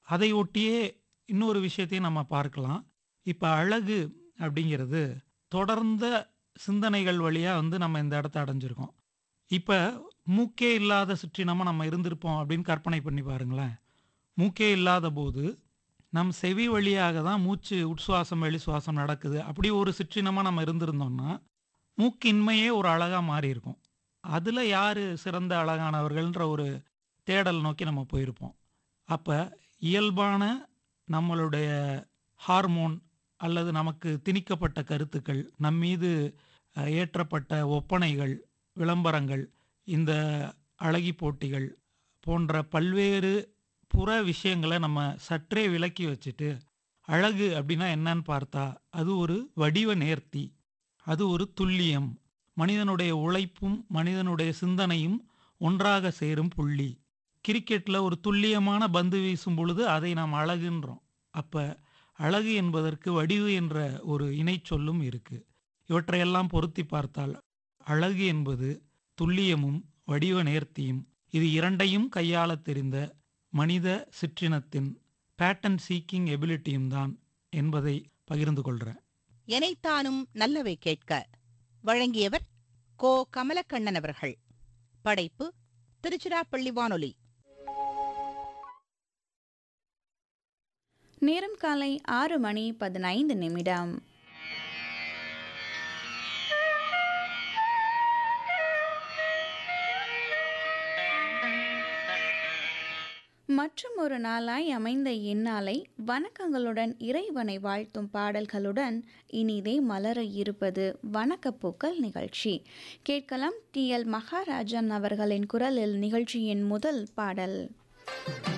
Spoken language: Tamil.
அதை ஒட்டியே இன்னொரு விஷயத்தையும் நம்ம பார்க்கலாம். இப்ப அழகு அப்படிங்கிறது தொடர்ந்த சிந்தனைகள் வழியா வந்து நம்ம இந்த இடத்த அடைஞ்சிருக்கோம். இப்ப மூக்கே இல்லாத சிற்றினமா நம்ம இருந்திருப்போம் அப்படின்னு கற்பனை பண்ணி பாருங்களேன். மூக்கே இல்லாதபோது, நம் செவி வழியாக தான் மூச்சு உட்சுவாசம், வெளிசுவாசம் நடக்குது. அப்படி ஒரு சிற்றினமா நம்ம இருந்திருந்தோம்னா, மூக்கின்மையே ஒரு அழகா மாறியிருக்கும். அதுல யாரு சிறந்த அழகானவர்கள்ன்ற ஒரு தேடல் நோக்கி நம்ம போயிருப்போம். அப்ப இயல்பான நம்மளுடைய ஹார்மோன் அல்லது நமக்கு திணிக்கப்பட்ட கருத்துக்கள், நம்மீது அ ஏற்றப்பட்ட ஒப்பனைகள், விளம்பரங்கள், இந்த அழகி போட்டிகள் போன்ற பல்வேறு புற விஷயங்கள நம்ம சற்றே விலக்கி வச்சுட்டு, அழகு அப்படின்னா என்னன்னு பார்த்தா, அது ஒரு வடிவ நேர்த்தி. அது ஒரு துல்லியம். மனிதனுடைய உழைப்பும், மனிதனுடைய சிந்தனையும் ஒன்றாக சேரும் புள்ளி. கிரிக்கெட்ல ஒரு துல்லியமான பந்து வீசும் பொழுது அதை நாம் அழகுன்றோம். அப்ப அழகு என்பதற்கு வடிவு என்ற ஒரு இணைச்சொல்லும் இருக்கு. இவற்றையெல்லாம் பொருத்தி பார்த்தால், அழகு என்பது துல்லியமும், வடிவ நேர்த்தியும், இது இரண்டையும் கையாளத் தெரிந்த மனித சிற்றினத்தின் பேட்டர்ன் சீக்கிங் எபிலிட்டியும் தான் என்பதை பகிர்ந்து கொள்றேன். எனைத்தானும் நல்லவை கேட்க வழங்கியவர் கோ கமலக்கண்ணன் அவர்கள் படைப்பு திருச்சிராப்பள்ளி வானொலி நேரம் காலை ஆறு மணி பதினைந்து நிமிடம் மற்றும் ஒரு நாளாய் அமைந்த இந்நாளை வணக்கங்களுடன் இறைவனை வாழ்த்தும் பாடல்களுடன் இனிதே மலர இருப்பது வணக்கப்பூக்கள் நிகழ்ச்சி கேட்கலாம் டி எல் மகாராஜன் அவர்களின் குரலில் நிகழ்ச்சியின் முதல் பாடல்